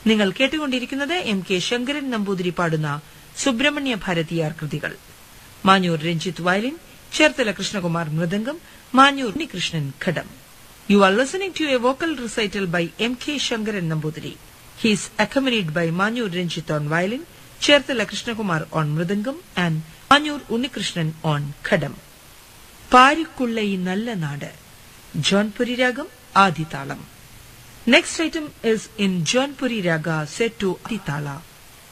നിങ്ങൾ കേട്ടുകൊണ്ടിരിക്കുന്നത് M K Sankaran Namboothiri പാടുന്ന സുബ്രഹ്മണ്യ ഭാരതിയാർ കൃതികൾ Manjoor Ranjith violin Cherthala Krishnakumar mridangam Manjoor Unnikrishnan ghatam you are listening to a vocal recital by M K Sankaran Namboothiri he is accompanied by Manjoor Ranjith on violin Cherthala Krishnakumar on mridangam and Manjoor Unnikrishnan on ghatam പാരിക്കുള്ള ഈ നല്ല നാട് ജോൺപുരി രാഗം ആദിതാളം Next item is in Jaunpuri Raga set to Aditala.